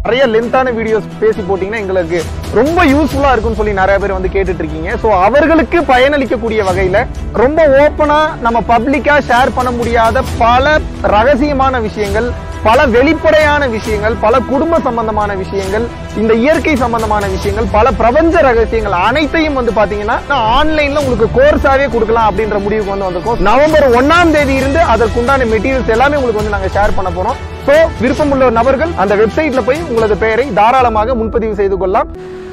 நிறைய லென்த்தான வீடியோஸ் பேசி போட்டீங்கன்னா எங்களுக்கு ரொம்ப யூஸ்ஃபுல்லா இருக்கும்னு சொல்லி நிறைய பேர் வந்து கேட்டுட்டு இருக்கீங்க ஸோ அவர்களுக்கு பயனளிக்கக்கூடிய வகையில ரொம்ப ஓப்பனா நம்ம பப்ளிக்கா ஷேர் பண்ண முடியாத பல ரகசியமான விஷயங்கள் பல வெளிப்படையான விஷயங்கள் பல குடும்ப சம்பந்தமான விஷயங்கள் இந்த இயற்கை சம்பந்தமான விஷயங்கள் பல பிரபஞ்ச ரகசியங்கள் அனைத்தையும் வந்து பாத்தீங்கன்னா நான் ஆன்லைன்ல உங்களுக்கு கோர்ஸாவே கொடுக்கலாம் அப்படின்ற முடிவுக்கு வந்து வந்திருக்கோம் நவம்பர் ஒன்னாம் தேதி இருந்து அதற்குண்டான மெட்டீரியல்ஸ் எல்லாமே உங்களுக்கு வந்து நாங்க ஷேர் பண்ண போறோம் சோ விருப்பமுள்ள நபர்கள் அந்த வெப்சைட்ல போய் உங்களது பெயரை தாராளமாக முன்பதிவு செய்து கொள்ளலாம்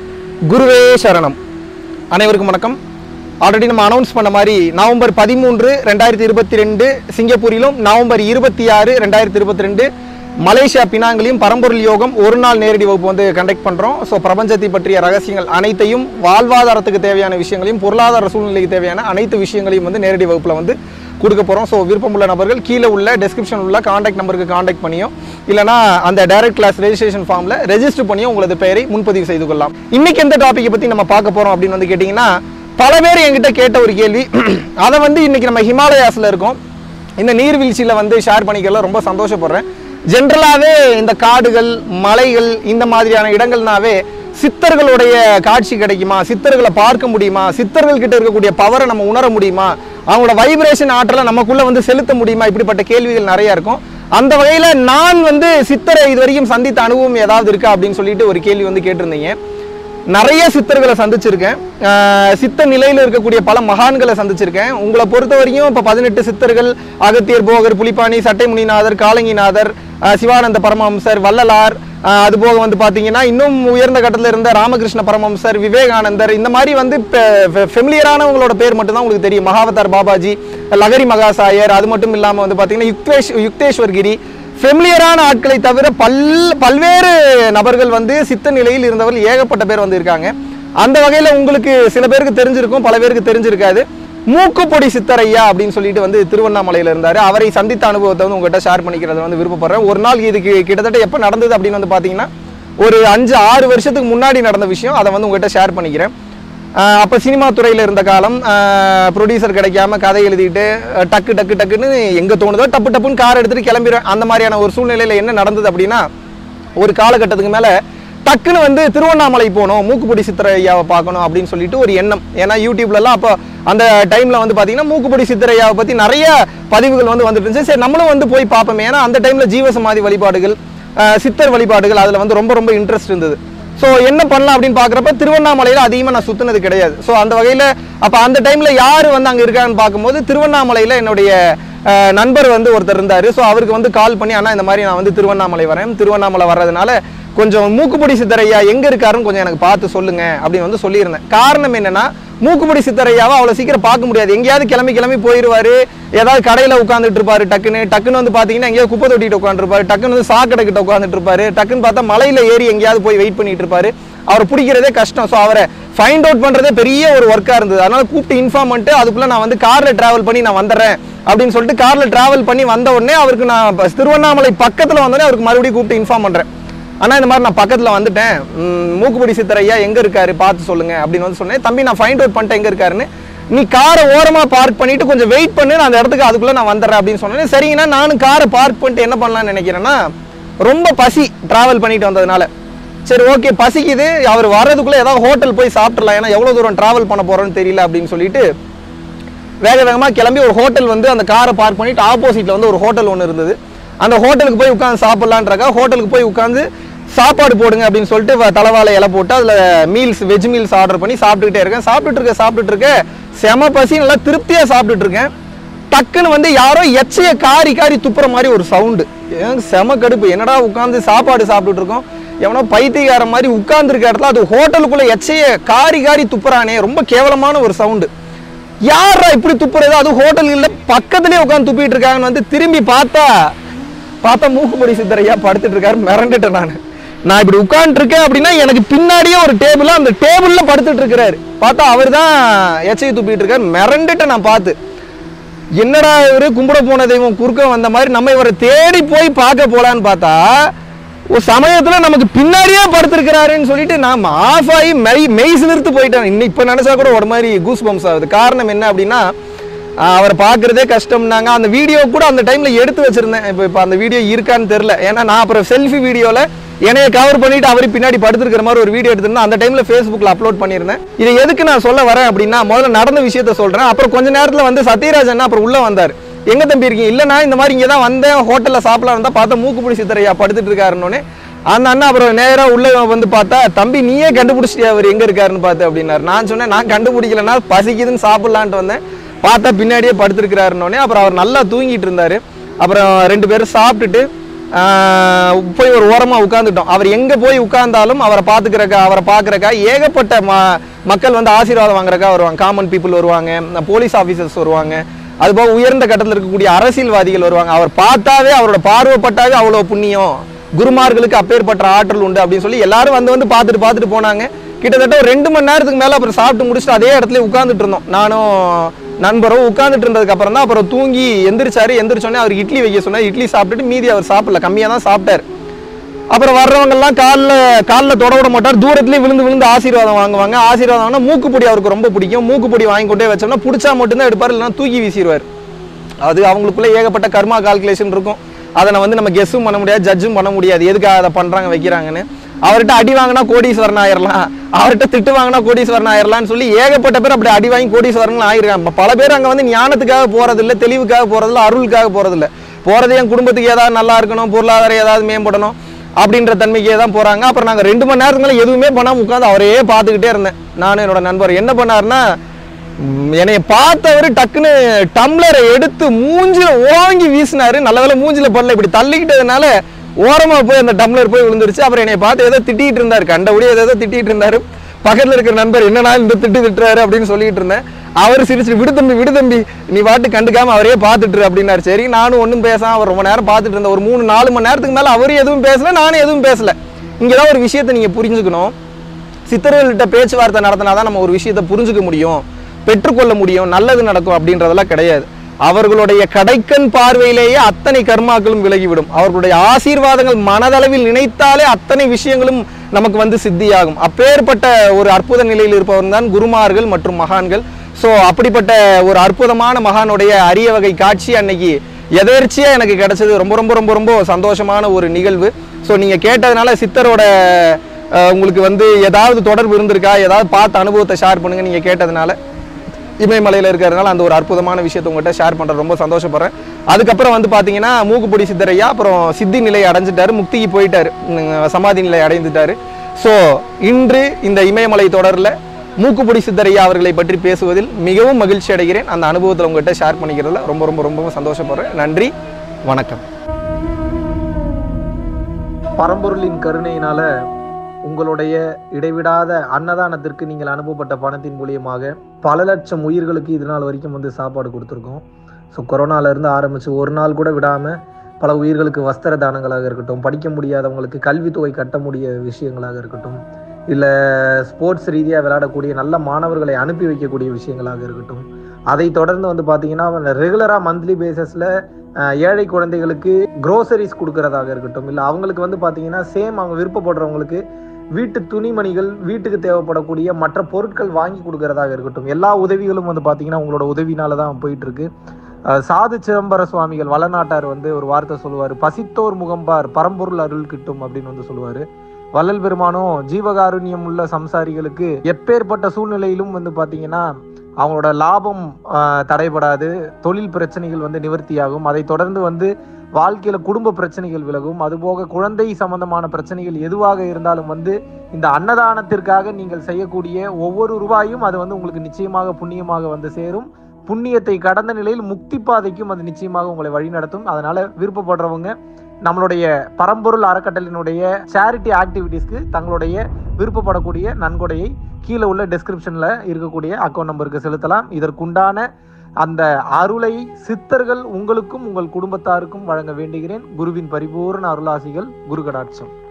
குருவே சரணம் அனைவருக்கும் வணக்கம் ஆல்ரெடி நம்ம அனௌன்ஸ் பண்ண மாதிரி நவம்பர் பதிமூன்று ரெண்டாயிரத்தி இருபத்தி ரெண்டு சிங்கப்பூரிலும் நவம்பர் இருபத்தி ஆறு ரெண்டாயிரத்தி இருபத்தி ரெண்டு மலேசியா பினாங்கிலையும் பரம்பொருள் யோகம் ஒரு நாள் நேரடி வகுப்பு வந்து கண்டக்ட் பண்ணுறோம் ஸோ பிரபஞ்சத்தை பற்றிய ரகசியங்கள் அனைத்தையும் வாழ்வாதாரத்துக்கு தேவையான விஷயங்களையும் பொருளாதார சூழ்நிலைக்கு தேவையான அனைத்து விஷயங்களையும் வந்து நேரடி வகுப்பில் வந்து கொடுக்க போகிறோம் ஸோ விருப்பமுள்ள நபர்கள் கீழே உள்ள டெஸ்கிரிப்ஷன் உள்ள காண்டாக்ட் நம்பருக்கு காண்டாக்ட் பண்ணியோ இல்லைனா அந்த டைரக்ட் கிளாஸ் ரெஜிஸ்ட்ரேஷன் ஃபார்மில் ரெஜிஸ்டர் பண்ணியோ உங்களது பெயரை முன்பதிவு செய்து கொள்ளலாம் இன்னைக்கு எந்த டாப்பிக்கை பற்றி நம்ம பார்க்க போகிறோம் அப்படின்னு வந்து கேட்டிங்கன்னா பல பேர் என்கிட்ட கேட்ட ஒரு கேள்வி அதை வந்து இன்னைக்கு நம்ம ஹிமாலயாஸில் இருக்கோம் இந்த நீர்வீழ்ச்சியில் வந்து ஷேர் பண்ணிக்கல ரொம்ப சந்தோஷப்படுறேன் ஜென்ரலாகவே இந்த காடுகள் மலைகள் இந்த மாதிரியான இடங்கள்னாவே சித்தர்களுடைய காட்சி கிடைக்குமா சித்தர்களை பார்க்க முடியுமா சித்தர்கள் கிட்ட இருக்கக்கூடிய பவரை நம்ம உணர முடியுமா அவங்களோட வைப்ரேஷன் ஆற்றலை நமக்குள்ள வந்து செலுத்த முடியுமா இப்படிப்பட்ட கேள்விகள் நிறைய இருக்கும் அந்த வகையில நான் வந்து சித்தரை இது வரைக்கும் சந்தித்த அனுபவம் ஏதாவது இருக்கா அப்படின்னு சொல்லிட்டு ஒரு கேள்வி வந்து கேட்டிருந்தீங்க நிறைய சித்தர்களை சந்திச்சிருக்கேன் ஆஹ் சித்த நிலையில் இருக்கக்கூடிய பல மகான்களை சந்திச்சிருக்கேன் உங்களை பொறுத்த வரைக்கும் இப்போ பதினெட்டு சித்தர்கள் அகத்தியர் போகர் புலிப்பாணி சட்டைமுனிநாதர் காலங்கிநாதர் ஆஹ் சிவானந்த பரமஹம்சர் வள்ளலார் ஆஹ் அது போக வந்து பார்த்தீங்கன்னா இன்னும் உயர்ந்த கட்டத்தில் இருந்த ராமகிருஷ்ண பரமஹம்சர் விவேகானந்தர் இந்த மாதிரி வந்து ஃபெமிலியரானவங்களோட பேர் மட்டும்தான் உங்களுக்கு தெரியும் மகாவதார் பாபாஜி லகரி மகாசாயர் அது மட்டும் இல்லாமல் வந்து பார்த்தீங்கன்னா யுக்தேஷ் யுக்தேஸ்வர் கிரி ஃபெமிலியரான ஆட்களை தவிர பல் பல்வேறு நபர்கள் வந்து சித்த நிலையில் இருந்தவர்கள் ஏகப்பட்ட பேர் வந்து இருக்காங்க அந்த வகையில் உங்களுக்கு சில பேருக்கு தெரிஞ்சிருக்கும் பல பேருக்கு தெரிஞ்சிருக்காது மூக்குப்பொடி சித்தரையா அப்படின்னு சொல்லிட்டு வந்து திருவண்ணாமலையில் இருந்தார் அவரை சந்தித்த அனுபவத்தை வந்து உங்கள்கிட்ட ஷேர் பண்ணிக்கிறத வந்து விருப்பப்படுறேன் ஒரு நாள் இதுக்கு கிட்டத்தட்ட எப்போ நடந்தது அப்படின்னு வந்து பார்த்தீங்கன்னா ஒரு அஞ்சு ஆறு வருஷத்துக்கு முன்னாடி நடந்த விஷயம் அதை வந்து உங்கள்கிட்ட ஷேர் பண்ணிக்கிறேன் ஆஹ் அப்ப சினிமா துறையில இருந்த காலம் ப்ரொடியூசர் கிடைக்காம கதை எழுதிட்டு அஹ் டக்கு டக்கு டக்குன்னு எங்க தோணுதோ டப்பு டப்புன்னு கார் எடுத்துட்டு கிளம்பிடுவேன் அந்த மாதிரியான ஒரு சூழ்நிலையில என்ன நடந்தது அப்படின்னா ஒரு காலகட்டத்துக்கு மேல டக்குன்னு வந்து திருவண்ணாமலை போகணும் மூக்குப்பொடி சித்திரை ஐயாவை பார்க்கணும் அப்படின்னு சொல்லிட்டு ஒரு எண்ணம் ஏன்னா யூடியூப்லலாம் அப்போ அந்த டைம்ல வந்து பாத்தீங்கன்னா மூக்குப்பொடி சித்திரை ஐயாவை பத்தி நிறைய பதிவுகள் வந்து வந்துட்டு இருந்துச்சு சரி நம்மளும் வந்து போய் பார்ப்போமே ஏன்னா அந்த டைம்ல ஜீவசமாதி வழிபாடுகள் ஆஹ் சித்தர் வழிபாடுகள் அதுல வந்து ரொம்ப ரொம்ப இன்ட்ரெஸ்ட் இருந்தது ஸோ என்ன பண்ணலாம் அப்படின்னு பார்க்குறப்ப திருவண்ணாமலையில் அதிகமாக நான் சுற்றினது கிடையாது ஸோ அந்த வகையில் அப்போ அந்த டைமில் யார் வந்து அங்கே இருக்காங்கன்னு பார்க்கும்போது திருவண்ணாமலையில் என்னுடைய அஹ், நண்பர் வந்து ஒருத்தர் இருந்தார் ஸோ அவருக்கு வந்து கால் பண்ணி அண்ணா இந்த மாதிரி நான் வந்து திருவண்ணாமலை வரேன் திருவண்ணாமலை வர்றதுனால கொஞ்சம் மூக்குப்பொடி சித்தரையா எங்கே இருக்காருன்னு கொஞ்சம் எனக்கு பார்த்து சொல்லுங்க அப்படின்னு வந்து சொல்லியிருந்தேன் காரணம் என்னன்னா மூக்குப்பொடி சித்தரையாவை அவ்வளோ சீக்கிரம் பார்க்க முடியாது எங்கேயாவது கிளம்பி கிளம்பி போயிடுவாரு ஏதாவது கடையில் உட்காந்துட்டு இருப்பாரு டக்குன்னு டக்குன்னு வந்து பார்த்தீங்கன்னா எங்கேயாவது குப்பை தொட்டிட்டு உட்காந்துருப்பாரு டக்குன்னு வந்து சாக்கடை கிட்ட உட்காந்துட்டு இருப்பாரு டக்குன்னு பார்த்தா மலையில ஏறி எங்கேயாவது போய் வெயிட் பண்ணிட்டு இருப்பாரு அவர் பிடிக்கிறதே கஷ்டம் ஸோ அவரை ஃபைண்ட் அவுட் பண்றதே பெரிய ஒரு ஒர்க்கா இருந்தது அதனால கூப்பிட்டு இன்ஃபார்ம் பண்ணிட்டு அதுக்குள்ள நான் வந்து கார்ல டிராவல் பண்ணி நான் வந்துடுறேன் அப்படின்னு சொல்லிட்டு கார்ல டிராவல் பண்ணி வந்த உடனே அவருக்கு நான் ப- திருவண்ணாமலை பக்கத்துல வந்தோடனே அவருக்கு மறுபடியும் கூப்பிட்டு இன்ஃபார்ம் பண்றேன் அண்ணா இந்த மாதிரி நான் பக்கத்துல வந்துட்டேன் ம், மூக்குப்பொடி சித்தரையா எங்க இருக்காரு பார்த்து சொல்லுங்க அப்படின்னு வந்து சொன்னேன் தம்பி நான் ஃபைண்ட் அவுட் பண்ணிட்டேன் எங்க இருக்காருன்னு நீ காரை ஓரமா பார்க் பண்ணிட்டு கொஞ்சம் வெயிட் பண்ணு நான் அந்த இடத்துக்கு அதுக்குள்ள நான் வந்துடுறேன் அப்படின்னு சொன்னேன் சரிங்கண்ணா நானும் காரை பார்க் பண்ணிட்டு என்ன பண்ணலாம்னு நினைக்கிறேன்னா ரொம்ப பசி டிராவல் பண்ணிட்டு வந்ததுனால சரி ஓகே பசிக்குது அவர் வர்றதுக்குள்ள ஏதாவது ஹோட்டல் போய் சாப்பிட்றலாம் ஏன்னா எவ்வளவு தூரம் டிராவல் பண்ண போறோம்னு தெரியல அப்படின்னு சொல்லிட்டு வேக வேகமாக கிளம்பி ஒரு ஹோட்டல் வந்து அந்த காரை பார்க் பண்ணிட்டு ஆப்போசிட்ல வந்து ஒரு ஹோட்டல் ஒன்று இருந்தது அந்த ஹோட்டலுக்கு போய் உட்காந்து சாப்பிட்லான்றக்கா ஹோட்டலுக்கு போய் உட்காந்து சாப்பாடு போடுங்க அப்படின்னு சொல்லிட்டு வ- தலவாழை இலை போட்டு அதில் மீல்ஸ் வெஜ் மீல்ஸ் ஆர்டர் பண்ணி சாப்பிட்டுக்கிட்டே இருக்கேன் சாப்பிட்டுட்டு இருக்க சாப்பிட்டுட்டு இருக்க செம பசி நல்லா திருப்தியாக சாப்பிட்டுட்டு இருக்கேன் டக்குன்னு வந்து யாரோ எச்சைய காரி காரி துப்புற மாதிரி ஒரு சவுண்டு எனக்கு செம கடுப்பு என்னடா உட்காந்து சாப்பாடு சாப்பிட்டுட்டு இருக்கோம் எவனோ பைத்தியக்கார மாதிரி உட்கார்ந்துருக்க இடத்துல அது ஹோட்டலுக்குள்ள எச்சைய காரி காரி துப்புறானே ரொம்ப கேவலமான ஒரு சவுண்டு யாரா இப்படி துப்புறது அது ஹோட்டல் இல்ல பக்கத்துலயே உட்காந்து துப்பிட்டு இருக்காங்கன்னு வந்து திரும்பி பார்த்தா பார்த்தா மூக்குப்பொடி சித்தரையா படுத்துட்டு இருக்காரு மிரண்டுட்டேன் நான் நான் இப்படி உட்கார்ந்துட்டு இருக்கேன் அப்படின்னா எனக்கு பின்னாடியே ஒரு டேபிள் அந்த டேபிள்ல படுத்துட்டு இருக்கிறாரு பார்த்தா அவர் தான் எச்சையை துப்பிட்டு இருக்காரு மிரண்டுட்டேன் நான் பார்த்து என்னடா இவரு கும்பிட போன தெய்வம் குறுக்க வந்த மாதிரி நம்ம இவரை தேடி போய் பார்க்க போலான்னு பார்த்தா ஒரு சமயத்துல நமக்கு பின்னாடியே படுத்திருக்கிறாருன்னு சொல்லிட்டு நான் ஆஃப் ஆகி மெய் மெய் சிலிர்த்து போயிட்டேன் இன்னும் இப்ப நினைச்சா கூட ஒரு மாதிரி கூஸ் பம்ஸ் ஆகுது காரணம் என்ன அப்படின்னா ஆஹ் அவரை பார்க்கறதே கஷ்டம்னாங்க அந்த வீடியோ கூட அந்த டைம்ல எடுத்து வச்சிருந்தேன் இப்போ இப்போ அந்த வீடியோ இருக்கான்னு தெரில ஏன்னா நான் அப்புறம் செல்ஃபி வீடியோவில் என்னைய கவர் பண்ணிட்டு அவர் பின்னாடி படுத்திருக்கிற மாதிரி ஒரு வீடியோ எடுத்திருந்தேன் அந்த டைம்ல ஃபேஸ்புக்ல அப்லோட் பண்ணியிருந்தேன் இதை எதுக்கு நான் சொல்ல வரேன் அப்படின்னா முதல்ல நடந்த விஷயத்த சொல்றேன் அப்புறம் கொஞ்ச நேரத்துல வந்து சத்யராஜ் அண்ணா அப்புறம் உள்ள வந்தார் எங்க தம்பி இருக்கீங்க இல்லைண்ணா இந்த மாதிரி இங்கே தான் வந்தேன் ஹோட்டல்ல சாப்பிடலாம் இருந்தா பார்த்தா மூக்குப்பிடி சித்தரையா படுத்துட்டு இருக்காருன்னொன்னே அந்த அண்ணா அப்புறம் நேரா உள்ள வந்து பார்த்தா தம்பி நீயே கண்டுபிடிச்சிட்டியா அவர் எங்க இருக்காருன்னு பார்த்து அப்படின்னாரு நான் சொன்னேன் நான் கண்டுபிடிக்கலன்னா பசிக்குதுன்னு சாப்பிடலான்ட்டு வந்தேன் பார்த்தா பின்னாடியே படுத்திருக்கிறாருன்னொடனே அப்புறம் அவர் நல்லா தூங்கிட்டு இருந்தாரு அப்புறம் ரெண்டு பேரும் சாப்பிட்டுட்டு ஆஹ், போய் ஒரு ஓரமா உட்காந்துட்டோம் அவர் எங்க போய் உட்கார்ந்தாலும் அவரை பாத்துக்கிறக்கா அவரை பார்க்கறக்கா ஏகப்பட்ட ம மக்கள் வந்து ஆசீர்வாதம் வாங்குறக்கா வருவாங்க காமன் பீப்புள் வருவாங்க போலீஸ் ஆஃபீஸர்ஸ் வருவாங்க அதுபோக உயர்ந்த கட்டத்தில் இருக்கக்கூடிய அரசியல்வாதிகள் வருவாங்க அவர் பார்த்தாவே அவரோட பார்வைப்பட்டாவே அவ்வளோ புண்ணியம் குருமார்களுக்கு அப்பேற்பட்ட ஆற்றல் உண்டு அப்படின்னு சொல்லி எல்லாரும் வந்து வந்து பார்த்துட்டு பார்த்துட்டு போனாங்க கிட்டத்தட்ட ஒரு ரெண்டு மணி நேரத்துக்கு மேலே அப்புறம் சாப்பிட்டு முடிச்சுட்டு அதே இடத்துல உட்காந்துட்டு இருந்தோம் நானும் நண்பரும் உட்காந்துட்டு இருந்ததுக்கு அப்புறம் தான் அப்புறம் தூங்கி எந்திரிச்சாரு எந்திரிச்சோன்னே அவர் இட்லி வைக்க சொன்னார் இட்லி சாப்பிட்டுட்டு மீதி அவர் சாப்பிடல கம்மியாக தான் சாப்பிட்டாரு அப்புறம் வர்றவங்க எல்லாம் காலில் காலில் தொட விட மாட்டார் தூரத்துலேயே விழுந்து விழுந்து ஆசீர்வாதம் வாங்குவாங்க ஆசீர்வாதம் வாங்கினா மூக்குப்பொடி அவருக்கு ரொம்ப பிடிக்கும் மூக்குப்பொடி வாங்கி கொண்டே வச்சோம்னா பிடிச்சா மட்டும்தான் எடுப்பார் இல்லைன்னா தூக்கி வீசிடுவார் அது அவங்களுக்குள்ள ஏகப்பட்ட கர்மா கால்குலேஷன் இருக்கும் அதை நான் வந்து நம்ம கெஸ்ஸும் பண்ண முடியாது ஜட்ஜும் பண்ண முடியாது எதுக்காக அதை பண்றாங்க வைக்கிறாங்கன்னு அவர்கிட்ட அடி வாங்கினா கோடீஸ்வரன் ஆயிரலாம் அவர்கிட்ட திட்டு வாங்கினா கோடீஸ்வரன் ஆயிரலாம்னு சொல்லி ஏகப்பட்ட பேர் அப்படி அடி வாங்கி கோடீஸ்வரன் ஆயிருக்காங்க பல பேர் அங்க வந்து ஞானத்துக்காக போறதில்ல தெளிவுக்காக போறதில்ல அருளுக்காக போறதில்ல போறது என் குடும்பத்துக்கு ஏதாவது நல்லா இருக்கணும் பொருளாதாரம் ஏதாவது மேம்படணும் அப்படின்ற தன்மைக்கே தான் போறாங்க அப்புறம் நாங்க ரெண்டு மணி நேரத்துக்கு மேல எதுவுமே பண்ணாம உட்காந்து அவரே பார்த்துக்கிட்டே இருந்தேன் நானும் என்னோட நண்பர் என்ன பண்ணாருன்னா ம், என்னைய பார்த்தவர் டக்குன்னு டம்ளரை எடுத்து மூஞ்சில ஓங்கி வீசினாரு நல்ல வேளை மூஞ்சில படல இப்படி தள்ளிக்கிட்டதுனால ஓரமா போய் அந்த டம்ளர் போய் விழுந்துருச்சு அப்புறம் என்னைய பார்த்து ஏதோ திட்டிட்டு இருந்தாரு கண்டபடியே ஏதோ திட்டிட்டு இருந்தாரு பக்கத்துல இருக்கிற நண்பர் என்னடா இந்த திட்டு திட்டுறாரு அப்படின்னு சொல்லிட்டு இருந்தேன் அவர் சிரிச்சு விடு தம்பி விடு தம்பி நீ பாட்டு கண்டுக்காம அவரே பார்த்துட்டு இரு" அப்படின்னாரு சரி நானும் ஒன்றும் பேசாம அவர் ரொம்ப நேரம் பார்த்துட்டு இருந்தேன் ஒரு மூணு நாலு மணி நேரத்துக்கு மேல அவரும் எதுவும் பேசல நானும் எதுவும் பேசல இங்கதான் ஒரு விஷயத்தை நீங்க புரிஞ்சுக்கணும் சித்தர்கள்கிட்ட பேச்சுவார்த்தை நடத்தினா தான் நம்ம ஒரு விஷயத்தை புரிஞ்சுக்க முடியும் பெற்றுக்கொள்ள முடியும் நல்லது நடக்கும் அப்படின்றதெல்லாம் கிடையாது அவர்களுடைய கடைக்கண் பார்வையிலேயே அத்தனை கர்மாக்களும் விலகிவிடும் அவர்களுடைய ஆசீர்வாதங்கள் மனதளவில் நினைத்தாலே அத்தனை விஷயங்களும் நமக்கு வந்து சித்தியாகும் அப்பேற்பட்ட ஒரு அற்புத நிலையில் இருப்பவர் தான் குருமார்கள் மற்றும் மகான்கள் ஸோ அப்படிப்பட்ட ஒரு அற்புதமான மகானுடைய அரிய வகை காட்சி அன்னைக்கு எதேர்ச்சியா எனக்கு கிடைச்சது ரொம்ப ரொம்ப ரொம்ப ரொம்ப சந்தோஷமான ஒரு நிகழ்வு ஸோ நீங்க கேட்டதுனால சித்தரோட அஹ், உங்களுக்கு வந்து ஏதாவது தொடர்பு இருந்திருக்கா ஏதாவது பார்த்த அனுபவத்தை ஷேர் பண்ணுங்க நீங்க கேட்டதுனால இமயமலையில் இருக்கிறதுனால அந்த ஒரு அற்புதமான விஷயத்தை உங்கள்கிட்ட ஷேர் பண்ணுறது ரொம்ப சந்தோஷப்படுறேன் அதுக்கப்புறம் வந்து பார்த்தீங்கன்னா மூக்குப்பொடி சித்தரையா அப்புறம் சித்தி நிலை அடைஞ்சிட்டாரு முக்திக்கு போயிட்டாரு உம், சமாதி நிலை அடைந்துட்டாரு ஸோ இன்று இந்த இமயமலை தொடரில் மூக்குப்பொடி சித்தரையா அவர்களை பற்றி பேசுவதில் மிகவும் மகிழ்ச்சி அடைகிறேன் அந்த அனுபவத்தில் உங்கள்கிட்ட ஷேர் பண்ணிக்கிறதுல ரொம்ப ரொம்ப ரொம்ப சந்தோஷப்படுறேன் நன்றி வணக்கம் பரம்பொருளின் கருணையினால உங்களுடைய இடைவிடாத அன்னதானத்திற்கு நீங்கள் அனுப்பப்பட்ட பணத்தின் மூலியமாக பல லட்சம் உயிர்களுக்கு இது நாள் வரைக்கும் வந்து சாப்பாடு கொடுத்துருக்கோம் ஸோ கொரோனாலேருந்து ஆரம்பித்து ஒரு நாள் கூட விடாமல் பல உயிர்களுக்கு வஸ்திர தானங்களாக இருக்கட்டும் படிக்க முடியாதவங்களுக்கு கல்வித்தொகை கட்ட முடிய விஷயங்களாக இருக்கட்டும் இல்லை ஸ்போர்ட்ஸ் ரீதியாக விளையாடக்கூடிய நல்ல மாணவர்களை அனுப்பி வைக்கக்கூடிய விஷயங்களாக இருக்கட்டும் அதை தொடர்ந்து வந்து பார்த்தீங்கன்னா ரெகுலராக மந்த்லி பேசிஸில் ஏழை குழந்தைகளுக்கு க்ரோசரிஸ் கொடுக்கறதாக இருக்கட்டும் இல்லை அவங்களுக்கு வந்து பார்த்தீங்கன்னா சேம் அவங்க விருப்பப்படுறவங்களுக்கு வீட்டு துணிமணிகள் வீட்டுக்கு தேவைப்படக்கூடிய மற்ற பொருட்கள் வாங்கி கொடுக்கறதாக இருக்கட்டும் எல்லா உதவிகளும் வந்து பார்த்தீங்கன்னா உங்களோட உதவினால தான் போயிட்டு இருக்கு அஹ் சாது சிதம்பர சுவாமிகள் வளநாட்டார் வந்து ஒரு வார்த்தை சொல்லுவார் பசித்தோர் முகம்பார் பரம்பொருள் அருள் கிட்டும் அப்படின்னு வந்து சொல்லுவார் வள்ளல் பெருமானும் ஜீவகாருண்யம் உள்ள சம்சாரிகளுக்கு எப்பேற்பட்ட சூழ்நிலையிலும் வந்து பார்த்தீங்கன்னா அவங்களோட லாபம் ஆஹ், தடைபடாது தொழில் பிரச்சனைகள் வந்து நிவர்த்தியாகும் அதை தொடர்ந்து வந்து வாழ்க்கையில குடும்ப பிரச்சனைகள் விலகும் அதுபோக குழந்தை சம்பந்தமான பிரச்சனைகள் எதுவாக இருந்தாலும் வந்து இந்த அன்னதானத்திற்காக நீங்கள் செய்யக்கூடிய ஒவ்வொரு ரூபாயும் அது வந்து உங்களுக்கு நிச்சயமாக புண்ணியமாக வந்து சேரும் புண்ணியத்தை கடந்த நிலையில் முக்தி பாதைக்கும் அது நிச்சயமாக உங்களை வழிநடத்தும் அதனால விருப்பப்படுறவங்க நம்மளுடைய பரம்பொருள் அறக்கட்டளினுடைய சேரிட்டி ஆக்டிவிட்டீஸ்க்கு தங்களுடைய விருப்பப்படக்கூடிய நன்கொடையை கீழே உள்ள டெஸ்கிரிப்ஷன்ல இருக்கக்கூடிய அக்கௌண்ட் நம்பருக்கு செலுத்தலாம் இதற்குண்டான அந்த அருளை சித்தர்கள் உங்களுக்கும் உங்கள் குடும்பத்தாருக்கும் வழங்க வேண்டுகிறேன் குருவின் பரிபூர்ண அருளாசிகள் குரு கடாட்சம்